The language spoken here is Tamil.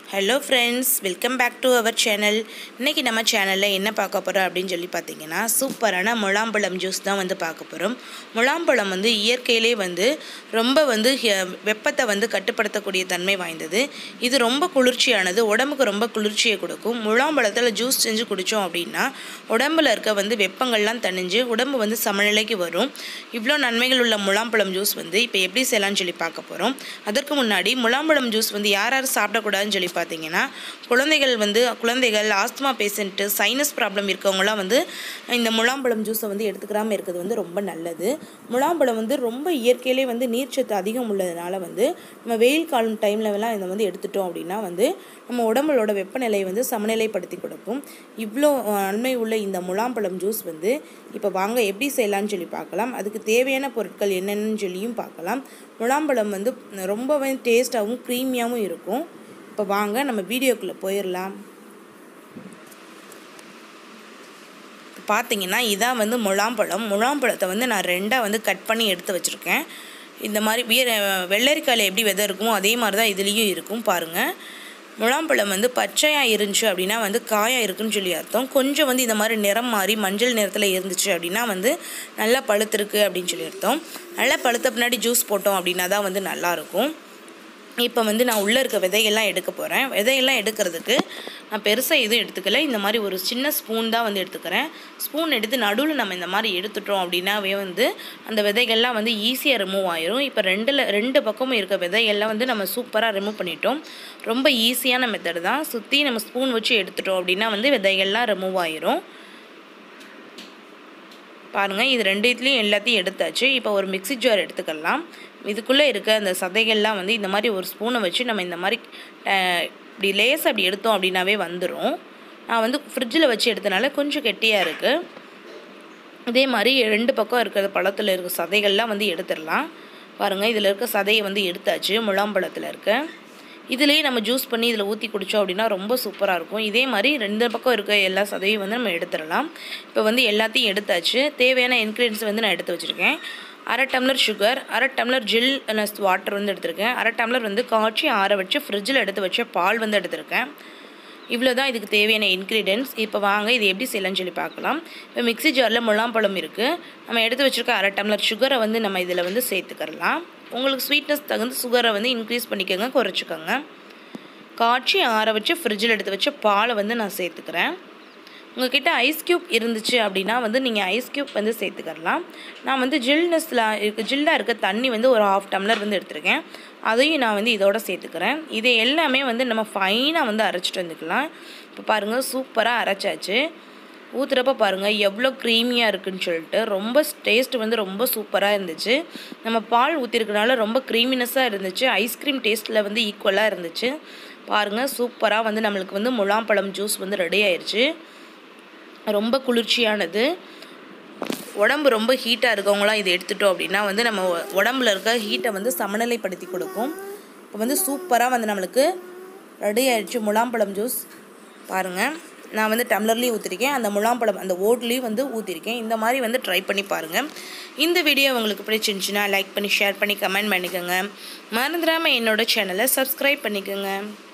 hello friends welcome back to our channel இன்றைக்கி நம்ம சேனலில் என்ன பார்க்க போகிறோம் அப்படின்னு சொல்லி பார்த்தீங்கன்னா சூப்பரான முலாம்பழம் ஜூஸ் தான் வந்து பார்க்க போகிறோம் முலாம்பழம் வந்து இயற்கையிலே வந்து ரொம்ப வந்து ஹெ- வெப்பத்தை வந்து கட்டுப்படுத்தக்கூடிய தன்மை வாய்ந்தது இது ரொம்ப குளிர்ச்சியானது உடம்புக்கு ரொம்ப குளிர்ச்சியை கொடுக்கும் முலாம்பழத்தில் ஜூஸ் செஞ்சு குடித்தோம் அப்படின்னா உடம்புல இருக்க வந்து வெப்பங்கள்லாம் தணிஞ்சு உடம்பு வந்து சமநிலைக்கு வரும் இவ்வளோ நன்மைகள் உள்ள முலாம்பழம் ஜூஸ் வந்து இப்போ எப்படி செய்யலாம்னு சொல்லி பார்க்க போகிறோம் அதற்கு முன்னாடி முலாம்பழம் ஜூஸ் வந்து யார் யார் சாப்பிடக்கூடாதுன்னு சொல்லி பார்த்தீங்கன்னா குழந்தைகள் வந்து குழந்தைகள் ஆஸ்துமா பேஷண்ட்டு சைனஸ் ப்ராப்ளம் இருக்கவங்களாம் வந்து இந்த முலாம்பழம் ஜூஸை வந்து எடுத்துக்கிறாமல் இருக்கிறது வந்து ரொம்ப நல்லது முலாம்பழம் வந்து ரொம்ப இயற்கையிலே வந்து நீர்ச்சத்து அதிகம் உள்ளதுனால வந்து நம்ம வெயில் காலம் டைம்லலாம் இதை வந்து எடுத்துட்டோம் அப்படின்னா வந்து நம்ம உடம்புலோட வெப்பநிலையை வந்து சமநிலைப்படுத்தி கொடுக்கும் இவ்வளோ அஹ், நன்மை உள்ள இந்த முலாம்பழம் ஜூஸ் வந்து இப்போ வாங்க எப்படி செய்யலாம்னு சொல்லி பார்க்கலாம் அதுக்கு தேவையான பொருட்கள் என்னென்னு சொல்லியும் பார்க்கலாம் முலாம்பழம் வந்து ரொம்பவே டேஸ்ட்டாகவும் க்ரீமியாகவும் இருக்கும் இப்போ வாங்க நம்ம வீடியோக்குள்ளே போயிடலாம் பார்த்தீங்கன்னா இதான் வந்து முலாம்பழம் முலாம்பழத்தை வந்து நான் ரெண்டாக வந்து கட் பண்ணி எடுத்து வச்சுருக்கேன் இந்த மாதிரி வீர வெள்ளரிக்காயில் எப்படி விதை இருக்குமோ அதே மாதிரி தான் இதுலேயும் இருக்கும் பாருங்கள் முலாம்பழம் வந்து பச்சையாக இருந்துச்சு அப்படின்னா வந்து காயாக இருக்குன்னு சொல்லி அர்த்தம் கொஞ்சம் வந்து இந்த மாதிரி நிறம் மாறி மஞ்சள் நிறத்தில் இருந்துச்சு அப்படின்னா வந்து நல்லா பழுத்திருக்கு அப்படின்னு சொல்லி அர்த்தம் நல்லா பழுத்த பின்னாடி ஜூஸ் போட்டோம் அப்படின்னா தான் வந்து நல்லாயிருக்கும் இப்போ வந்து நான் உள்ளே இருக்க விதையெல்லாம் எடுக்க போகிறேன் விதையெல்லாம் எடுக்கிறதுக்கு நான் பெருசாக எதுவும் எடுத்துக்கல இந்த மாதிரி ஒரு சின்ன ஸ்பூன் தான் வந்து எடுத்துக்கிறேன் ஸ்பூன் எடுத்து நடுவில் நம்ம இந்த மாதிரி எடுத்துட்டோம் அப்படின்னாவே வந்து அந்த விதைகள்லாம் வந்து ஈஸியாக ரிமூவ் ஆயிரும் இப்போ ரெண்டில் ரெண்டு பக்கமும் இருக்க விதையெல்லாம் வந்து நம்ம சூப்பராக ரிமூவ் பண்ணிட்டோம் ரொம்ப ஈஸியான மெத்தட் தான் சுற்றி நம்ம ஸ்பூன் வச்சு எடுத்துட்டோம் அப்படின்னா வந்து விதைகள்லாம் ரிமூவ் ஆயிரும் பாருங்கள் இது ரெண்டு இதுலேயும் எல்லாத்தையும் எடுத்தாச்சு இப்போ ஒரு மிக்ஸி ஜார் எடுத்துக்கலாம் இதுக்குள்ளே இருக்க அந்த சதைகள்லாம் வந்து இந்த மாதிரி ஒரு ஸ்பூனை வச்சு நம்ம இந்த மாதிரி அஹ், இப்படி லேஸ் அப்படி எடுத்தோம் அப்படின்னாவே வந்துடும் நான் வந்து ஃப்ரிட்ஜில் வச்சு எடுத்தனால கொஞ்சம் கெட்டியாக இருக்குது இதே மாதிரி ரெண்டு பக்கம் இருக்கிற பழத்தில் இருக்க சதைகள்லாம் வந்து எடுத்துடலாம் பாருங்கள் இதில் இருக்க சதையை வந்து எடுத்தாச்சு முலாம்பழத்தில் இருக்க இதுலேயே நம்ம ஜூஸ் பண்ணி இதில் ஊற்றி குடித்தோம் அப்படின்னா ரொம்ப சூப்பராக இருக்கும் இதே மாதிரி ரெண்டு பக்கம் இருக்க எல்லா சதையும் வந்து நம்ம எடுத்துடலாம் இப்போ வந்து எல்லாத்தையும் எடுத்தாச்சு தேவையான இன்க்ரீடியன்ஸ் வந்து நான் எடுத்து வச்சுருக்கேன் அரை டம்ளர் சுகர் அரை டம்ளர் ஜில் வாட்டர் வந்து எடுத்திருக்கேன் அரை டம்ளர் வந்து காய்ச்சி ஆற வச்சு ஃப்ரிட்ஜில் எடுத்து வச்ச பால் வந்து எடுத்திருக்கேன் இவ்வளோ தான் இதுக்கு தேவையான இன்க்ரீடியன்ஸ் இப்போ வாங்க இது எப்படி செய்யலாம்னு சொல்லி பார்க்கலாம் இப்போ மிக்ஸி ஜாரில் முலாம்பழம் இருக்குது நம்ம எடுத்து வச்சுருக்க அரை டம்ளர் சுகரை வந்து நம்ம இதில் வந்து சேர்த்துக்கிறலாம் உங்களுக்கு ஸ்வீட்னஸ் தகுந்த சுகரை வந்து இன்க்ரீஸ் பண்ணிக்கோங்க குறைச்சிக்கோங்க காய்ச்சி ஆற வச்சு ஃப்ரிட்ஜில் எடுத்து வச்ச பாலை வந்து நான் சேர்த்துக்கிறேன் உங்ககிட்ட ஐஸ் க்யூப் இருந்துச்சு அப்படின்னா வந்து நீங்கள் ஐஸ் க்யூப் வந்து சேர்த்துக்கலாம் நான் வந்து ஜில்னஸில் இருக்க ஜில்லாக இருக்க தண்ணி வந்து ஒரு ஹாஃப் டம்ளர் வந்து எடுத்திருக்கேன் அதையும் நான் வந்து இதோட சேர்த்துக்கிறேன் இது எல்லாமே வந்து நம்ம ஃபைனாக வந்து அரைச்சிட்டு வந்துக்கலாம் இப்போ பாருங்கள் சூப்பராக அரைச்சாச்சு ஊற்றுறப்ப பாருங்கள் எவ்வளோ க்ரீமியாக இருக்குன்னு சொல்லிட்டு ரொம்ப டேஸ்ட் வந்து ரொம்ப சூப்பராக இருந்துச்சு நம்ம பால் ஊற்றிருக்கனால ரொம்ப க்ரீமினஸாக இருந்துச்சு ஐஸ்கிரீம் டேஸ்ட்டில் வந்து ஈக்குவலாக இருந்துச்சு பாருங்கள் சூப்பராக வந்து நம்மளுக்கு வந்து முலாம்பழம் ஜூஸ் வந்து ரெடி ஆயிடுச்சு ரொம்ப குளிர்ச்சியானது உடம்பு ரொம்ப ஹீட்டாக இருக்கவங்களாம் இதை எடுத்துட்டோம் அப்படின்னா வந்து நம்ம உ- உடம்புல இருக்க ஹீட்டை வந்து சமநிலைப்படுத்தி கொடுக்கும் இப்போ வந்து சூப்பராக வந்து நம்மளுக்கு ரெடி ஆயிடுச்சு முலாம்பழம் ஜூஸ் பாருங்கள் நான் வந்து டம்ளர்லேயும் ஊற்றிருக்கேன் அந்த முலாம்பழம் அந்த ஓட்லேயும் வந்து ஊற்றிருக்கேன் இந்த மாதிரி வந்து ட்ரை பண்ணி பாருங்கள் இந்த வீடியோ உங்களுக்கு பிடிச்சிருந்துச்சுன்னா லைக் பண்ணி ஷேர் பண்ணி கமெண்ட் பண்ணிக்கோங்க மறந்துடாமல் என்னோட சேனலை சப்ஸ்கிரைப் பண்ணிக்கோங்க